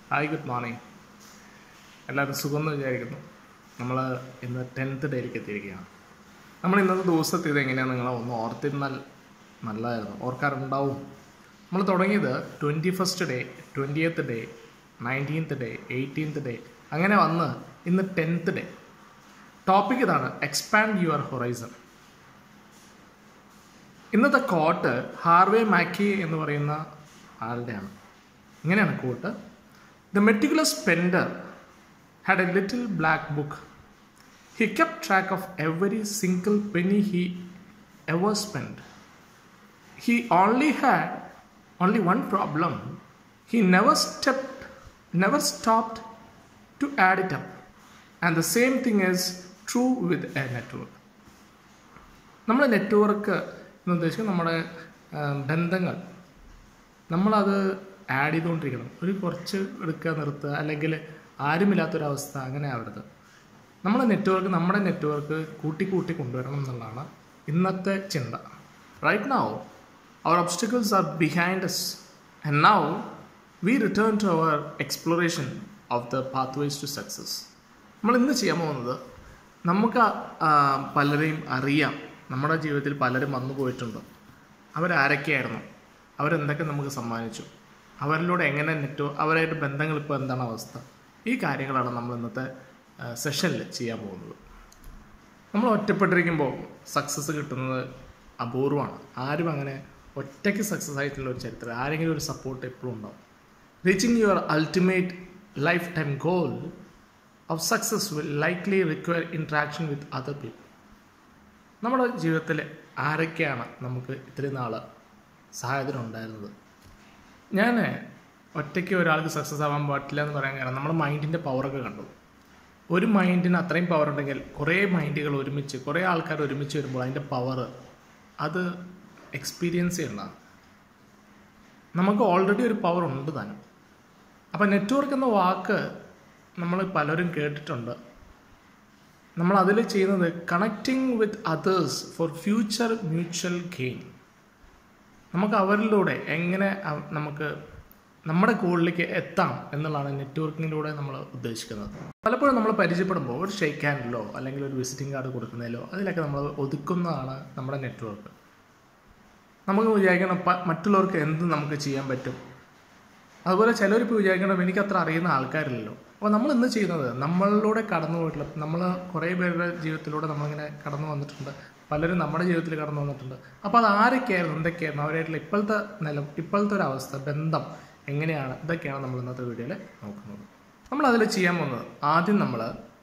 hi good morning എല്ലാവരും സുഖം എന്ന് വിചാരിക്കുന്നു നമ്മൾ ഇന്ന് ടെൻത്ത് ഡേയിലേക്ക് എത്തിയിരിക്കുകയാണ് നമ്മൾ ഇന്നത്തെ ദിവസത്തെ ഇത് എങ്ങനെയാണ് നിങ്ങൾ ഒന്ന് ഓർത്തിരുന്നാൽ നല്ലതായിരുന്നു ഓർക്കാറുണ്ടാവും നമ്മൾ തുടങ്ങിയത് twenty first day twentieth day nineteenth day eighteenth day അങ്ങനെ വന്ന് ഇന്ന് ടെൻത്ത് ഡേ ടോപ്പിക് ഇതാണ് എക്സ്പാൻഡ് യുവർ ഹൊറൈസൺ ഇന്നത്തെ കോട്ട് ഹാർവേ മാക്കി എന്ന് പറയുന്ന ആളുടെയാണ് ഇങ്ങനെയാണ് quote the meticulous spender had a little black book he kept track of every single penny he ever spend he only had only one problem he never stepped never stopped to add it up and the same thing is true with a network നമ്മൾ network എന്ന് ഉദ്ദേശിക്കുന്നത് നമ്മുടെ ആ, ബന്ധങ്ങൾ നമ്മളത് add ചെയ്തുകൊണ്ടിരിക്കണം ഒരു കുറച്ച് എടുക്കുക നിർത്തുക അല്ലെങ്കിൽ ആരുമില്ലാത്തൊരവസ്ഥ അങ്ങനെ ആവരുത് നമ്മുടെ നെറ്റ്വർക്ക് നമ്മുടെ നെറ്റ്വർക്ക് കൂട്ടി കൂട്ടി കൊണ്ടുവരണം എന്നുള്ളതാണ് ഇന്നത്തെ ചിന്ത right now our obstacles are behind us and now we return to our exploration of the pathways to success നമ്മൾ ഇന്ന് ചെയ്യാൻ പോകുന്നത് നമുക്ക് ആ, പലരെയും അറിയാം നമ്മുടെ ജീവിതത്തിൽ പലരും വന്നു പോയിട്ടുണ്ട് അവരാരൊക്കെയായിരുന്നു അവരെന്തൊക്കെ നമുക്ക് സമ്മാനിച്ചു അവരിലൂടെ എങ്ങനെ നെറ്റ് അവരായിട്ട് ബന്ധങ്ങൾ ഇപ്പോൾ എന്താണ് അവസ്ഥ ഈ കാര്യങ്ങളാണ് നമ്മൾ ഇന്നത്തെ സെഷനിൽ ചെയ്യാൻ പോകുന്നത് നമ്മൾ ഒറ്റപ്പെട്ടിരിക്കുമ്പോൾ സക്സസ് കിട്ടുന്നത് അപൂർവമാണ് ആരും അങ്ങനെ ഒറ്റയ്ക്ക് സക്സസ് ആയിട്ടുള്ള ഒരു ചരിത്രം ആരെങ്കിലും ഒരു സപ്പോർട്ട് എപ്പോഴും ഉണ്ടാവും reaching your ultimate life time goal of success will likely require interaction with other people നമ്മുടെ ജീവിതത്തിൽ ആരൊക്കെയാണ് നമുക്ക് ഇത്രയും നാൾ സഹായത്തിന് ഉണ്ടായിരുന്നത് ഞാൻ ഒറ്റയ്ക്ക് ഒരാൾക്ക് സക്സസ് ആവാൻ പറ്റില്ല എന്ന് പറയാൻ കാരണം നമ്മുടെ മൈൻഡിൻ്റെ പവറൊക്കെ കണ്ടു ഒരു മൈൻഡിന് അത്രയും പവർ ഉണ്ടെങ്കിൽ കുറേ മൈൻഡുകൾ ഒരുമിച്ച് കുറേ ആൾക്കാർ ഒരുമിച്ച് വരുമ്പോൾ അതിൻ്റെ പവർ അത് എക്സ്പീരിയൻസ് ചെയ്യുന്നതാണ് നമുക്ക് ഓൾറെഡി ഒരു പവർ ഉണ്ട് താനും അപ്പം നെറ്റ്വർക്ക് എന്ന വാക്ക് നമ്മൾ പലരും കേട്ടിട്ടുണ്ട് നമ്മൾ അതിൽ ചെയ്യുന്നത് connecting with others for future mutual gain നമുക്ക് അവരിലൂടെ എങ്ങനെ അവ- നമുക്ക് നമ്മുടെ ഗോളിലേക്ക് എത്താം എന്നുള്ളതാണ് നെറ്റ്വർക്കിങ്ങിലൂടെ നമ്മൾ ഉദ്ദേശിക്കുന്നത് പലപ്പോഴും നമ്മൾ പരിചയപ്പെടുമ്പോൾ ഒരു ഷെയ്ക്ക് ഹാൻഡിലോ അല്ലെങ്കിൽ ഒരു വിസിറ്റിംഗ് കാർഡ് കൊടുക്കുന്നതിലോ അതിലൊക്കെ നമ്മൾ ഒതുക്കുന്നതാണ് നമ്മുടെ നെറ്റ്വർക്ക് നമുക്ക് വിചാരിക്കണം പ- മറ്റുള്ളവർക്ക് എന്ത് നമുക്ക് ചെയ്യാൻ പറ്റും അതുപോലെ ചിലരിപ്പോൾ വിചാരിക്കണം എനിക്ക് അത്ര അറിയുന്ന ആൾക്കാരില്ലല്ലോ അപ്പോൾ നമ്മൾ ഇന്ന് ചെയ്യുന്നത് നമ്മളിലൂടെ കടന്നു പോയിട്ടുള്ള നമ്മൾ കുറേ പേരുടെ ജീവിതത്തിലൂടെ നമ്മളിങ്ങനെ കടന്നു വന്നിട്ടുണ്ട് പലരും നമ്മുടെ ജീവിതത്തിൽ കടന്നു വന്നിട്ടുണ്ട് അപ്പോൾ അത് ആരൊക്കെയായിരുന്നു എന്തൊക്കെയായിരുന്നു അവരായിട്ടുള്ള ഇപ്പോഴത്തെ നില ഇപ്പോഴത്തെ ഒരു അവസ്ഥ ബന്ധം എങ്ങനെയാണ് ഇതൊക്കെയാണ് നമ്മൾ ഇന്നത്തെ വീഡിയോയിൽ നോക്കുന്നത് നമ്മൾ അതിൽ ചെയ്യാൻ പോകുന്നത് ആദ്യം നമ്മൾ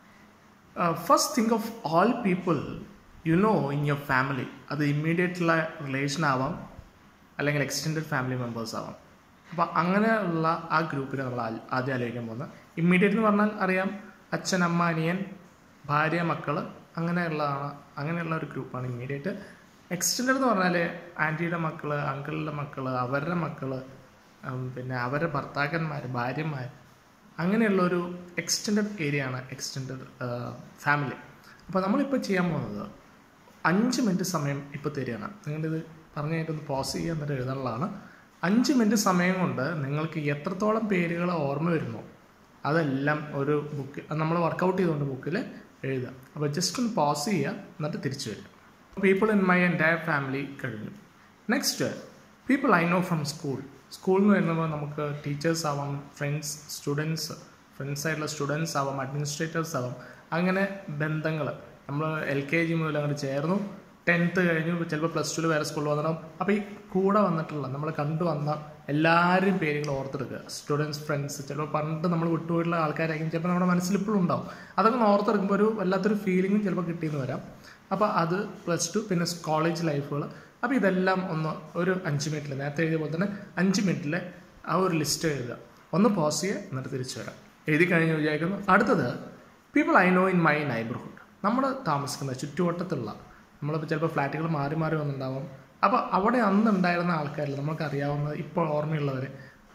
first think of all people you know in your family അത് ഇമ്മീഡിയറ്റുള്ള റിലേഷൻ ആവാം അല്ലെങ്കിൽ എക്സ്റ്റെൻഡഡ് ഫാമിലി മെമ്പേഴ്സ് ആവാം അപ്പോൾ അങ്ങനെയുള്ള ആ ഗ്രൂപ്പിനെ നമ്മൾ ആ- ആദ്യം ആലോചിക്കാൻ പോകുന്നത് ഇമ്മീഡിയറ്റ് എന്ന് പറഞ്ഞാൽ അറിയാം അച്ഛൻ അമ്മ അനിയൻ ഭാര്യ മക്കൾ അങ്ങനെയുള്ളതാണ് അങ്ങനെയുള്ള ഒരു ഗ്രൂപ്പാണ് ഇമ്മീഡിയറ്റ് എക്സ്റ്റെൻഡഡ് എന്ന് പറഞ്ഞാൽ ആൻറ്റിയുടെ മക്കൾ അങ്കിളിൻ്റെ മക്കൾ അവരുടെ മക്കൾ പിന്നെ അവരുടെ ഭർത്താക്കന്മാർ ഭാര്യമാർ അങ്ങനെയുള്ള ഒരു എക്സ്റ്റെൻഡഡ് ഏരിയ ആണ് എക്സ്റ്റെൻഡഡ് ഫാമിലി അപ്പോൾ നമ്മളിപ്പോൾ ചെയ്യാൻ പോകുന്നത് അഞ്ച് മിനിറ്റ് സമയം ഇപ്പോൾ തരികയാണ് നിങ്ങളിത് പറഞ്ഞു കഴിഞ്ഞിട്ടൊന്ന് പോസ് ചെയ്യുക എന്നിട്ട് എഴുതാനുള്ളതാണ് അഞ്ച് മിനിറ്റ് സമയം കൊണ്ട് നിങ്ങൾക്ക് എത്രത്തോളം പേരുകൾ ഓർമ്മ വരുന്നു അതെല്ലാം ഒരു ബുക്ക് നമ്മൾ വർക്കൗട്ട് ചെയ്തുകൊണ്ട് ബുക്കിൽ എഴുതുക അപ്പോൾ ജസ്റ്റ് ഒന്ന് പോസ് ചെയ്യുക എന്നിട്ട് തിരിച്ചു വരിക people in my entire family കഴിഞ്ഞു next people I know from school സ്കൂളിൽ നിന്ന് വരുമ്പോൾ നമുക്ക് ടീച്ചേഴ്സ് ആവാം ഫ്രണ്ട്സ് സ്റ്റുഡൻസ് ഫ്രണ്ട്സ് ആയിട്ടുള്ള സ്റ്റുഡൻസ് ആവാം അഡ്മിനിസ്ട്രേറ്റേഴ്സ് ആവാം അങ്ങനെ ബന്ധങ്ങൾ നമ്മൾ എൽ കെ ജി മുതൽ അങ്ങോട്ട് ചേർന്നു ടെൻത്ത് കഴിഞ്ഞു ചിലപ്പോൾ പ്ലസ് ടുവിൽ വേറെ സ്കൂളിൽ വന്നിട്ടും അപ്പോൾ ഈ കൂടെ വന്നിട്ടുള്ള നമ്മൾ കണ്ടു വന്ന എല്ലാവരുടെയും പേരുകൾ ഓർത്തെടുക്കുക സ്റ്റുഡൻസ് ഫ്രണ്ട്സ് ചിലപ്പോൾ പണ്ട് നമ്മൾ വിട്ടുപോയിട്ടുള്ള ആൾക്കാരായിരിക്കും ചിലപ്പോൾ നമ്മുടെ മനസ്സിൽ ഇപ്പോഴും ഉണ്ടാവും അതൊക്കെ ഒന്ന് ഓർത്തെടുക്കുമ്പോൾ ഒരു വല്ലാത്തൊരു ഫീലിംഗും ചിലപ്പോൾ കിട്ടിയെന്ന് വരാം അപ്പോൾ അത് പ്ലസ് ടു പിന്നെ കോളേജ് ലൈഫുകൾ അപ്പോൾ ഇതെല്ലാം ഒന്ന് ഒരു അഞ്ച് മിനിറ്റിൽ നേരത്തെ എഴുതിയ പോലെ തന്നെ അഞ്ച് മിനിറ്റിൽ ആ ഒരു ലിസ്റ്റ് എഴുതുക ഒന്ന് പോസ് ചെയ്യുക എന്നിട്ട് തിരിച്ചു വരാം എഴുതി കഴിഞ്ഞ് വിചാരിക്കുന്നു അടുത്തത് people I know in my neighbourhood നമ്മൾ താമസിക്കുന്ന ചുറ്റുവട്ടത്തുള്ള നമ്മളിപ്പോൾ ചിലപ്പോൾ ഫ്ലാറ്റുകൾ മാറി മാറി വന്നിട്ടുണ്ടാവും അപ്പോൾ അവിടെ അന്ന് ഉണ്ടായിരുന്ന ആൾക്കാരിൽ നമുക്ക് അറിയാവുന്ന ഇപ്പോൾ ഓർമ്മയുള്ളവർ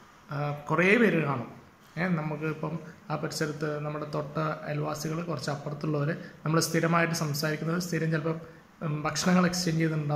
കുറേ പേര് കാണും ഏഹ് നമുക്ക് ഇപ്പം ആ പരിസരത്ത് നമ്മുടെ തൊട്ട അയൽവാസികൾ കുറച്ച് അപ്പുറത്തുള്ളവർ നമ്മൾ സ്ഥിരമായിട്ട് സംസാരിക്കുന്നവർ സ്ഥിരം ചിലപ്പം ഉം, ഭക്ഷണങ്ങൾ എക്സ്ചേഞ്ച് ചെയ്തിട്ടുണ്ടാവാം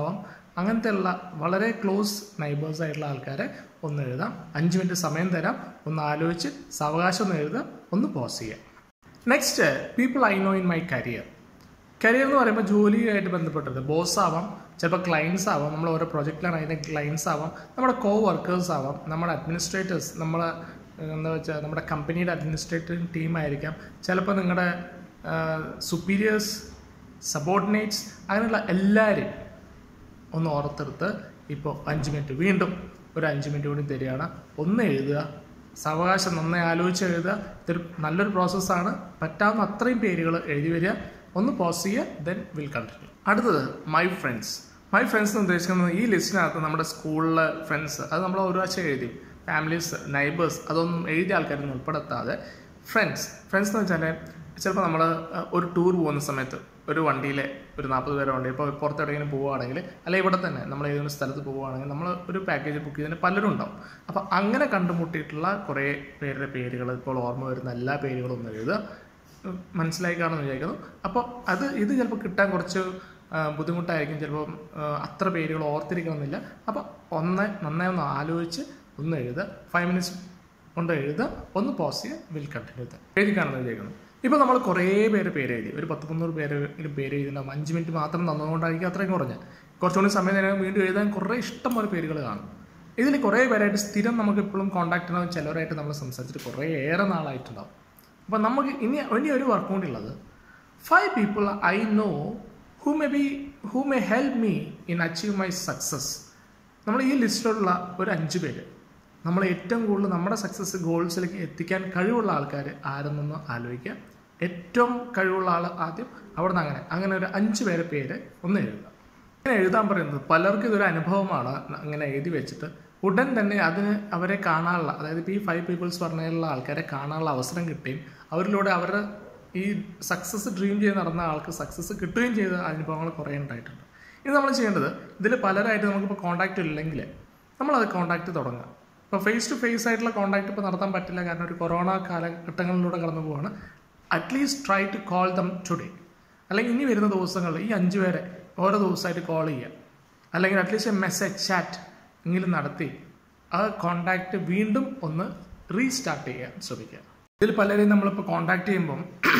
അങ്ങനത്തെ ഉള്ള വളരെ ക്ലോസ് നൈബേഴ്സ് ആയിട്ടുള്ള ആൾക്കാരെ ഒന്ന് എഴുതാം അഞ്ച് മിനിറ്റ് സമയം തരാം ഒന്ന് ആലോചിച്ച് സാവകാശം ഒന്ന് എഴുതാം ഒന്ന് പോസ് ചെയ്യാം next people I know in my career career എന്ന് പറയുമ്പോൾ ജോലിയായിട്ട് ബന്ധപ്പെട്ടത് ബോസ് ആവാം ചിലപ്പോൾ ക്ലയൻസ് ആവാം നമ്മൾ ഓരോ പ്രൊജക്റ്റിലാണ് അതിൻ്റെ ക്ലയൻസ് ആവാം നമ്മുടെ കോ വർക്കേഴ്സ് ആവാം നമ്മുടെ അഡ്മിനിസ്ട്രേറ്റേഴ്സ് നമ്മളെ എന്താ വെച്ചാൽ നമ്മുടെ കമ്പനിയുടെ അഡ്മിനിസ്ട്രേറ്റീവ് ടീം ആയിരിക്കാം ചിലപ്പോൾ നിങ്ങളുടെ സുപ്പീരിയേഴ്സ് സബോർഡിനേറ്റ്സ് അങ്ങനെയുള്ള എല്ലാവരും ഒന്ന് ഓർത്തെടുത്ത് ഇപ്പോൾ അഞ്ച് മിനിറ്റ് വീണ്ടും ഒരു അഞ്ച് മിനിറ്റ് കൂടി തരികയാണ് ഒന്ന് എഴുതുക സാവകാശം നന്നായി ആലോചിച്ച് എഴുതുക ഇതൊരു നല്ലൊരു പ്രോസസ്സാണ് പറ്റാവുന്ന അത്രയും പേരുകൾ എഴുതി വരിക ഒന്ന് പോസ് ചെയ്യുക ദെൻ വിൽ കണ്ടിന്യൂ അടുത്തത് മൈ ഫ്രണ്ട്സ് മൈ ഫ്രണ്ട്സ് എന്ന് ഉദ്ദേശിക്കുന്നത് ഈ ലിസ്റ്റിനകത്ത് നമ്മുടെ സ്കൂളിലെ ഫ്രണ്ട്സ് അത് നമ്മൾ ഒരു പ്രാവശ്യം എഴുതി ഫാമിലീസ് നൈബേഴ്സ് അതൊന്നും എഴുതിയ ആൾക്കാരൊന്നും ഉൾപ്പെടുത്താതെ ഫ്രണ്ട്സ് ഫ്രണ്ട്സ് എന്ന് വെച്ചാൽ ചിലപ്പോൾ നമ്മൾ ഒരു ടൂർ പോകുന്ന സമയത്ത് ഒരു വണ്ടിയിൽ ഒരു നാൽപ്പത് പേരെ വണ്ടി ഇപ്പോൾ പുറത്തെവിടെയെങ്കിലും പോവുകയാണെങ്കിൽ അല്ലെങ്കിൽ ഇവിടെ തന്നെ നമ്മൾ ഏതെങ്കിലും സ്ഥലത്ത് പോവുകയാണെങ്കിൽ നമ്മൾ ഒരു പാക്കേജ് ബുക്ക് ചെയ്തതിന് പലരും ഉണ്ടാവും അപ്പോൾ അങ്ങനെ കണ്ടുമുട്ടിയിട്ടുള്ള കുറേ പേരുടെ പേരുകൾ ഇപ്പോൾ ഓർമ്മ വരുന്ന എല്ലാ പേരുകളും ഒന്ന് എഴുതുക ഉം, മനസ്സിലായി കാണുമെന്ന് വിചാരിക്കുന്നു അപ്പോൾ അത് ഇത് ചിലപ്പോൾ കിട്ടാൻ കുറച്ച് ആ, ബുദ്ധിമുട്ടായിരിക്കും ചിലപ്പോൾ ആ, അത്ര പേരുകൾ ഓർത്തിരിക്കണമെന്നില്ല അപ്പോൾ ഒന്ന് നന്നായി ഒന്ന് ആലോചിച്ച് ഒന്ന് എഴുതുക ഫൈവ് മിനിറ്റ്സ് കൊണ്ട് എഴുതുക ഒന്ന് പോസ് ചെയ്യുക വിൽ കണ്ടിന്യൂ എഴുതി കാണുമെന്ന് വിചാരിക്കുന്നു ഇപ്പോൾ നമ്മൾ കുറേ പേര് പേര് എഴുതി ഒരു പത്ത് മുന്നൂറ് പേര് പേര് എഴുതിയിട്ടുണ്ടാവും അഞ്ച് മിനിറ്റ് മാത്രം തന്നതുകൊണ്ടായിരിക്കും അത്രയും കുറഞ്ഞ് കുറച്ചുകൂടി സമയം നേരം വീണ്ടും എഴുതാൻ കുറേ ഇഷ്ടം പോലെ പേരുകൾ കാണും ഇതിൽ കുറേ പേരായിട്ട് സ്ഥിരം നമുക്ക് ഇപ്പോഴും കോൺടാക്ട് ഉണ്ടാവും ചിലവരായിട്ട് നമ്മൾ സംസാരിച്ചിട്ട് കുറേ ഏറെ നാളായിട്ടുണ്ടാവും അപ്പോൾ നമുക്ക് ഇനി ഇനി ഒരു വർക്ക് കൂടി ഉള്ളത് five people I know who may be who may help me in achieve my success നമ്മൾ ഈ ലിസ്റ്റിലുള്ള ഒരു അഞ്ച് പേര് നമ്മൾ ഏറ്റവും കൂടുതൽ നമ്മുടെ സക്സസ് ഗോൾസിലേക്ക് എത്തിക്കാൻ കഴിവുള്ള ആൾക്കാർ ആരെന്നൊന്ന് ആലോചിക്കുക ഏറ്റവും കഴിവുള്ള ആൾ ആദ്യം അവിടെ നിന്ന് അങ്ങനെ അങ്ങനെ ഒരു അഞ്ച് പേരെ പേര് ഒന്ന് എഴുതുക ഇങ്ങനെ എഴുതാൻ പറയുന്നത് പലർക്കും ഇതൊരു അനുഭവമാണ് അങ്ങനെ എഴുതി വെച്ചിട്ട് ഉടൻ തന്നെ അതിന് അവരെ കാണാനുള്ള അതായത് ഇപ്പോൾ ഈ ഫൈവ് പീപ്പിൾസ് പറഞ്ഞുള്ള ആൾക്കാരെ കാണാനുള്ള അവസരം കിട്ടുകയും അവരിലൂടെ അവരുടെ ഈ സക്സസ് ഡ്രീം ചെയ്ത് നടന്ന ആൾക്ക് സക്സസ് കിട്ടുകയും ചെയ്ത അനുഭവങ്ങൾ കുറേ ഉണ്ടായിട്ടുണ്ട് ഇനി നമ്മൾ ചെയ്യേണ്ടത് ഇതിൽ പലരായിട്ട് നമുക്കിപ്പോൾ കോൺടാക്റ്റ് ഇല്ലെങ്കിൽ നമ്മളത് കോൺടാക്റ്റ് തുടങ്ങുക ഇപ്പോൾ ഫേസ് ടു ഫേസ് ആയിട്ടുള്ള കോൺടാക്റ്റ് ഇപ്പോൾ നടത്താൻ പറ്റില്ല കാരണം ഒരു കൊറോണ കാലഘട്ടങ്ങളിലൂടെ കടന്നു പോവാണ് at least try to call them today അല്ലെങ്കിൽ ഇനി വരുന്ന ദിവസങ്ങളിൽ ഈ അഞ്ച് പേരെ ഓരോ ദിവസമായിട്ട് കോൾ ചെയ്യുക അല്ലെങ്കിൽ അറ്റ്ലീസ്റ്റ് മെസ്സേജ് ചാറ്റ് എങ്കിലും നടത്തി ആ കോണ്ടാക്റ്റ് വീണ്ടും ഒന്ന് റീസ്റ്റാർട്ട് ചെയ്യാൻ ശ്രമിക്കുക ഇതിൽ പലരെയും നമ്മളിപ്പോൾ കോണ്ടാക്ട് ചെയ്യുമ്പം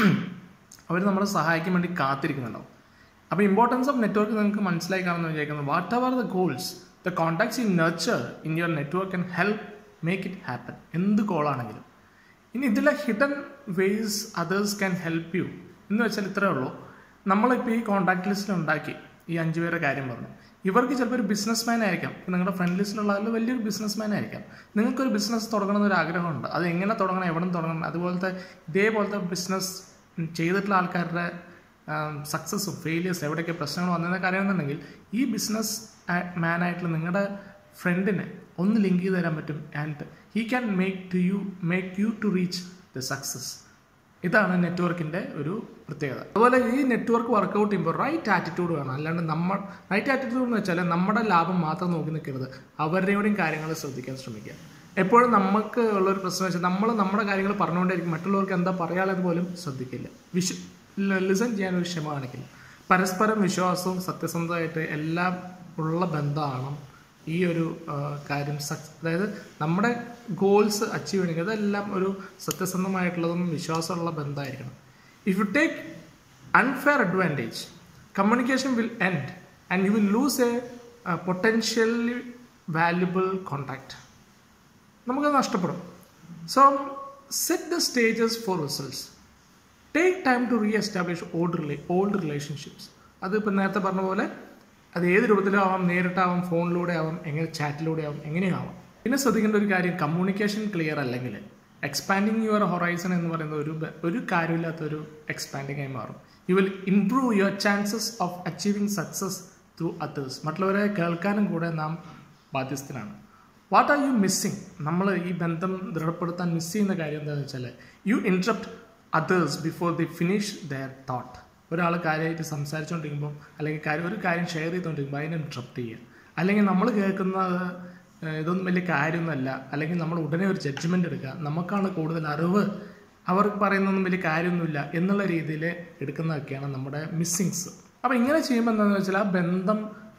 അവർ നമ്മളെ സഹായിക്കാൻ വേണ്ടി കാത്തിരിക്കുന്നുണ്ടാവും അപ്പോൾ ഇമ്പോർട്ടൻസ് ഓഫ് നെറ്റ്വർക്ക് നിങ്ങൾക്ക് മനസ്സിലായി കാണുമെന്ന് വിചാരിക്കുന്നു what are the goals the contacts in nurture in your network and help make it happen എന്ത് കോളാണെങ്കിലും ഇനി ഇതിലെ hidden ways others can help you എന്ന് വെച്ചാൽ ഇത്രേ ഉള്ളൂ നമ്മളിപ്പോൾ ഈ കോൺടാക്ട് ലിസ്റ്റിൽ ഉണ്ടാക്കി ഈ അഞ്ച് പേരുടെ കാര്യം പറഞ്ഞു ഇവർക്ക് ചിലപ്പോൾ ഒരു ബിസിനസ് മാൻ ആയിരിക്കാം ഇപ്പം നിങ്ങളുടെ ഫ്രണ്ട് ലിസ്റ്റിലുള്ള ആൾ വലിയൊരു ബിസിനസ് മാൻ ആയിരിക്കാം നിങ്ങൾക്കൊരു ബിസിനസ് തുടങ്ങണമെന്ന് ഒരു ആഗ്രഹമുണ്ട് അത് എങ്ങനെ തുടങ്ങണം എവിടെ നിന്ന് തുടങ്ങണം അതുപോലത്തെ ഇതേപോലത്തെ ബിസിനസ് ചെയ്തിട്ടുള്ള ആൾക്കാരുടെ സക്സസ്സും ഫെയിലിയേഴ്സ് എവിടെയൊക്കെ പ്രശ്നങ്ങൾ വന്നതെന്നൊക്കെ അറിയുന്നുണ്ടെങ്കിൽ ഈ ബിസിനസ് മാൻ ആയിട്ടുള്ള നിങ്ങളുടെ ഫ്രണ്ടിനെ ഒന്ന് ലിങ്ക് ചെയ്ത് തരാൻ പറ്റും and he can make to you make you to reach the success ഇതാണ് നെറ്റ്വർക്കിൻ്റെ ഒരു പ്രത്യേകത അതുപോലെ ഈ നെറ്റ്വർക്ക് വർക്കൗട്ട് ചെയ്യുമ്പോൾ റൈറ്റ് ആറ്റിറ്റ്യൂഡ് വേണം അല്ലാണ്ട് നമ്മൾ റൈറ്റ് ആറ്റിറ്റ്യൂഡ് എന്ന് വെച്ചാൽ നമ്മുടെ ലാഭം മാത്രം നോക്കി നിൽക്കരുത് അവരുടെയും കാര്യങ്ങൾ ശ്രദ്ധിക്കാൻ ശ്രമിക്കുക എപ്പോഴും നമുക്ക് ഉള്ളൊരു പ്രശ്നം വെച്ചാൽ നമ്മൾ നമ്മുടെ കാര്യങ്ങൾ പറഞ്ഞുകൊണ്ടിരിക്കും മറ്റുള്ളവർക്ക് എന്താ പറയാനുള്ളത് പോലും ശ്രദ്ധിക്കില്ല വിശ്വ ലിസൺ ചെയ്യാൻ ഒരു ക്ഷമ കാണിക്കില്ല പരസ്പരം വിശ്വാസവും സത്യസന്ധമായിട്ട് എല്ലാം ഉള്ള ബന്ധമാണ് ഈ ഒരു ആ, കാര്യം സക്സ് അതായത് നമ്മുടെ ഗോൾസ് അച്ചീവ് ചെയ്യണമെങ്കിൽ അതെല്ലാം ഒരു സത്യസന്ധമായിട്ടുള്ളതും വിശ്വാസമുള്ള ബന്ധമായിരിക്കണം if you take unfair advantage communication will end and you will lose a potentially valuable contact നമുക്കത് നഷ്ടപ്പെടും so set the stages for results take time to re establish old റിലേ ഓൾഡ് റിലേഷൻഷിപ്സ് അത് ഇപ്പം നേരത്തെ പറഞ്ഞ പോലെ അത് ഏത് രൂപത്തിലും ആവാം നേരിട്ടാവാം ഫോണിലൂടെ ആവാം എങ്ങനെ ചാറ്റിലൂടെ ആവാം എങ്ങനെയും ആവാം പിന്നെ ശ്രദ്ധിക്കേണ്ട ഒരു കാര്യം കമ്മ്യൂണിക്കേഷൻ ക്ലിയർ അല്ലെങ്കിൽ എക്സ്പാൻഡിങ് യുവർ ഹൊറൈസൺ എന്ന് പറയുന്ന ഒരു ബ- ഒരു കാര്യമില്ലാത്തൊരു എക്സ്പാൻഡിങ് ആയി മാറും you will improve your chances of achieving success through others മറ്റുള്ളവരെ കേൾക്കാനും കൂടെ നാം ബാധ്യസ്ഥനാണ് വാട്ട് ആർ യു മിസ്സിങ് നമ്മൾ ഈ ബന്ധം ദൃഢപ്പെടുത്താൻ മിസ് ചെയ്യുന്ന കാര്യം എന്താണെന്ന് വെച്ചാൽ you interrupt others before they finish their thought ഒരാൾ കാര്യമായിട്ട് സംസാരിച്ചുകൊണ്ടിരിക്കുമ്പോൾ അല്ലെങ്കിൽ കാര്യം ഒരു കാര്യം ഷെയർ ചെയ്തുകൊണ്ടിരിക്കുമ്പോൾ അതിനെ ഇൻട്രപ്റ്റ് ചെയ്യുക അല്ലെങ്കിൽ നമ്മൾ കേൾക്കുന്നത് ഏഹ്, ഇതൊന്നും വലിയ കാര്യമൊന്നുമല്ല അല്ലെങ്കിൽ നമ്മൾ ഉടനെ ഒരു ജഡ്ജ്മെൻ്റ് എടുക്കുക നമുക്കാണ് കൂടുതൽ അറിവ് അവർ പറയുന്നൊന്നും വലിയ കാര്യമൊന്നുമില്ല എന്നുള്ള രീതിയിൽ എടുക്കുന്നതൊക്കെയാണ് നമ്മുടെ മിസ്സിങ്സ് അപ്പോൾ ഇങ്ങനെ ചെയ്യുമ്പോൾ എന്താണെന്ന് വെച്ചാൽ ആ ബന്ധം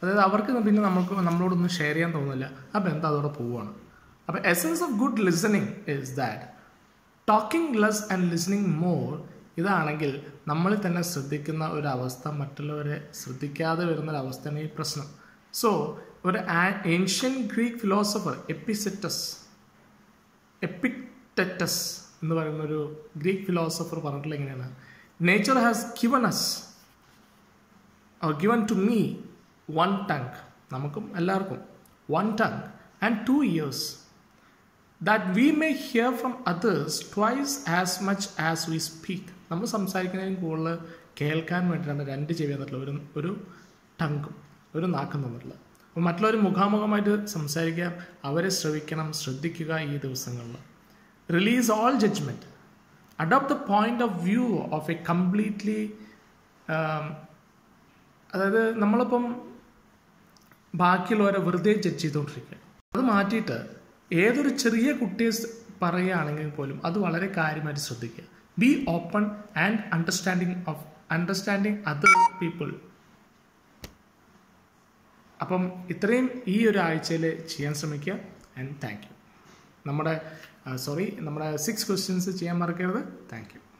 അതായത് അവർക്ക് പിന്നെ നമുക്ക് നമ്മളോടൊന്നും ഷെയർ ചെയ്യാൻ തോന്നില്ല ആ ബന്ധം അതോടെ പോവുകയാണ് അപ്പോൾ essence of good listening is that talking less and listening more ഇതാണെങ്കിൽ നമ്മളിൽ തന്നെ ശ്രദ്ധിക്കുന്ന ഒരു അവസ്ഥ മറ്റുള്ളവരെ ശ്രദ്ധിക്കാതെ വരുന്ന ഒരു അവസ്ഥയാണ് ഈ പ്രശ്നം സോ ഒരു ancient Greek philosopher Epictetus Epictetus എന്ന് പറയുന്ന ഒരു ഗ്രീക്ക് ഫിലോസഫർ പറഞ്ഞിട്ടുള്ള എങ്ങനെയാണ് nature has given us or given to me one tongue നമുക്കും എല്ലാവർക്കും one tongue and two ears that we may hear from others twice as much as we speak നമ്മൾ സംസാരിക്കുന്നതിന് കൂടുതൽ കേൾക്കാൻ വേണ്ടിയിട്ടാണ് രണ്ട് ചെവി തന്നിട്ടുള്ളത് ഒരു ഒരു ടങ്കും ഒരു നാക്കും തന്നിട്ടുള്ളത് അപ്പോൾ മറ്റുള്ളവർ മുഖാമുഖമായിട്ട് സംസാരിക്കുക അവരെ ശ്രവിക്കണം ശ്രദ്ധിക്കുക ഈ ദിവസങ്ങളിൽ release all judgement adopt the point of view of a completely അതായത് നമ്മളിപ്പം ബാക്കിയുള്ളവരെ വെറുതെ ജഡ്ജ് ചെയ്തുകൊണ്ടിരിക്കുക അത് മാറ്റിയിട്ട് ഏതൊരു ചെറിയ കുട്ടിയെ സ് പറയുകയാണെങ്കിൽ പോലും അത് വളരെ കാര്യമായിട്ട് ശ്രദ്ധിക്കുക be open and understanding of understanding other people അപ്പം ഇത്രയും ഈ ഒരു ആഴ്ചയിൽ ചെയ്യാൻ ശ്രമിക്കുക ആൻഡ് താങ്ക് യു നമ്മുടെ സോറി നമ്മുടെ സിക്സ് ക്വസ്റ്റ്യൻസ് ചെയ്യാൻ മറക്കരുത് താങ്ക് യു